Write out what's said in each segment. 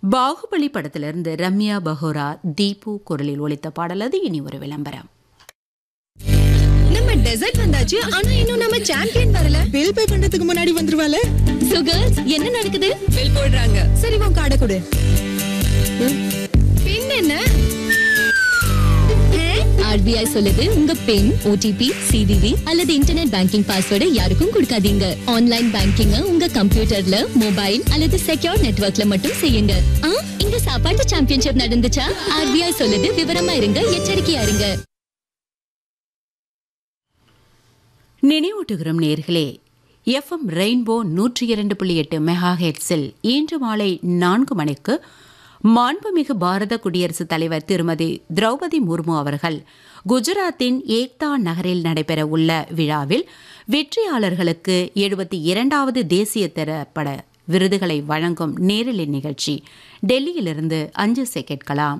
பாகுபலி படத்திலிருந்து ரம்யா பஹோரா தீபு குரலில் ஒலித்த பாடல் அது இனி ஒரு விளம்பரம் நம்ம டெசர்ட் வந்தாச்சு ஆனா இன்னும் நம்ம சாம்பியன் வரல பில் பே பண்றதுக்கு முன்னாடி வந்துருவாள சோ கேர்ள்ஸ் என்ன நடக்குது பில் போடுறாங்க சரி உன் கார்டை கொடு பின் என்ன ஆர்பிஐ சொல்லுது உங்க பின் ஓடிபி சிவிவி அல்லது இன்டர்நெட் பேங்கிங் பாஸ்வேர்டை யாருக்கும் கொடுக்காதீங்க ஆன்லைன் பேங்கிங்க உங்க கம்ப்யூட்டர்ல மொபைல் அல்லது செக்யூர் நெட்வொர்க்ல மட்டும் செய்யுங்க ஆ, இங்க சாப்பாட்டு சாம்பியன்ஷிப் நடந்துச்சா ஆர்பிஐ சொல்லுது விவரமா இருங்க எச்சரிக்கையா இருங்க நினைவூட்டுகிறோம் நேர்களே எஃப்எம் ரெயின்போ நூற்றி இரண்டு புள்ளி எட்டு மெகா ஹெட்ஸில் இன்று மாலை நான்கு மணிக்கு மாண்புமிகு பாரத குடியரசுத் தலைவர் திருமதி திரௌபதி முர்மு அவர்கள் குஜராத்தின் ஏக்தா நகரில் நடைபெற உள்ள விழாவில் வெற்றியாளர்களுக்கு எழுபத்தி இரண்டாவது தேசிய திரைப்பட விருதுகளை வழங்கும் நேரலை நிகழ்ச்சி டெல்லியிலிருந்து அஞ்சு கேட்கலாம்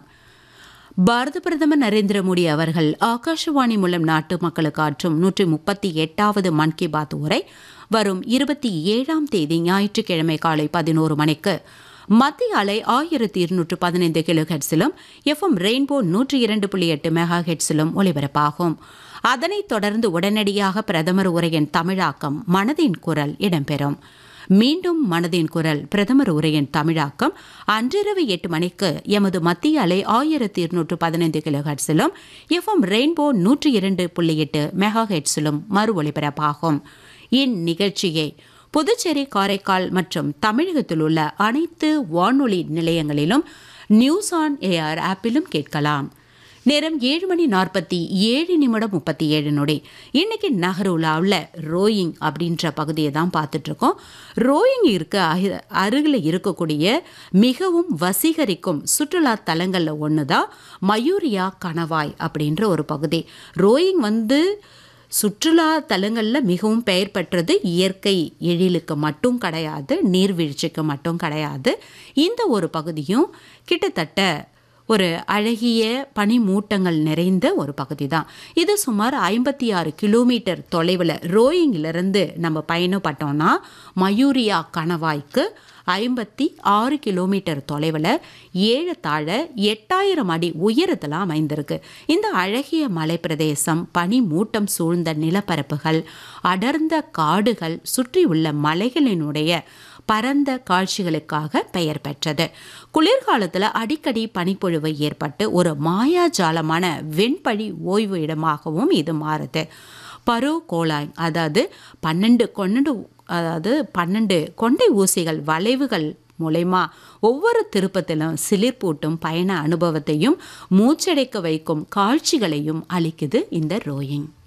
பாரத பிரதமர் நரேந்திர மோடி அவர்கள் ஆகாஷவாணி மூலம் நாட்டு மக்களுக்கு ஆற்றும் நூற்றி முப்பத்தி எட்டாவது மன் கி பாத் உரை வரும் இருபத்தி ஏழாம் தேதி ஞாயிற்றுக்கிழமை காலை பதினோரு மணிக்கு மத்திய அலை ஆயிரத்தி இருநூற்று பதினைந்து கிலோ ஹெட்ஸிலும் எஃப்எம் ரெயின்போ நூற்றி இரண்டு புள்ளி எட்டு மெகா ஹெட்ஸிலும் ஒலிபரப்பாகும் அதனைத் தொடர்ந்து உடனடியாக பிரதமர் உரையின் தமிழாக்கம் மனதின் குரல் இடம்பெறும் மீண்டும் மனதின் குரல் பிரதமர் உரையின் தமிழாக்கம் அன்றிரவு எட்டு மணிக்கு எமது மத்திய அலை ஆயிரத்தி இருநூற்று பதினைந்து கிலோ ஹெட்ஸிலும் எஃப்எம் ரெயின்போ நூற்றி இரண்டு புள்ளி எட்டு மெகா ஹெட்ஸிலும் மறு ஒலிபரப்பாகும் இந்நிகழ்ச்சியை புதுச்சேரி காரைக்கால் மற்றும் தமிழகத்தில் உள்ள அனைத்து வானொலி நிலையங்களிலும் நியூஸ் ஆன் ஏஆர் ஆப்பிலும் கேட்கலாம் நேரம் ஏழு மணி நாற்பத்தி ஏழு நிமிடம் முப்பத்தி ஏழு நொடி இன்னைக்கு நகருலாவில் ரோயிங் அப்படின்ற பகுதியை தான் பார்த்துட்ருக்கோம் ரோயிங் இருக்க அரு- அருகில் இருக்கக்கூடிய மிகவும் வசீகரிக்கும் சுற்றுலா தலங்களில் ஒன்று தான் மயூரியா கணவாய் அப்படின்ற ஒரு பகுதி ரோயிங் வந்து சுற்றுலா தலங்களில் மிகவும் பெயர் பெற்றது இயற்கை எழிலுக்கு மட்டும் கிடையாது நீர்வீழ்ச்சிக்கு மட்டும் கிடையாது இந்த ஒரு பகுதியும் கிட்டத்தட்ட ஒரு அழகிய பனிமூட்டங்கள் நிறைந்த ஒரு பகுதி தான் இது சுமார் ஐம்பத்தி ஆறு கிலோமீட்டர் தொலைவில் ரோயிங்கிலிருந்து நம்ம பயணப்பட்டோம்னா மயூரியா கணவாய்க்கு ஐம்பத்தி ஆறு கிலோமீட்டர் தொலைவில் ஏழு தாழ எட்டாயிரம் அடி உயரத்தில் அமைந்திருக்கு இந்த அழகிய மலைப்பிரதேசம் பனிமூட்டம் சூழ்ந்த நிலப்பரப்புகள் அடர்ந்த காடுகள் சுற்றியுள்ள மலைகளினுடைய பரந்த காட்சிகளுக்காக பெயர் பெற்றது குளிர்காலத்தில் அடிக்கடி பனிப்பொழிவு ஏற்பட்டு ஒரு மாயாஜாலமான வெண்பழி ஓய்வு இடமாகவும் இது மாறுது பரு கோலாய் அதாவது பன்னெண்டு கொன்னண்டு அதாவது பன்னெண்டு கொண்டை ஊசிகள் வளைவுகள் மூலயமா ஒவ்வொரு திருப்பத்திலும் சிலிர்ப்பூட்டும் பயண அனுபவத்தையும் மூச்சடைக்க வைக்கும் காட்சிகளையும் அளிக்குது இந்த ரோயிங்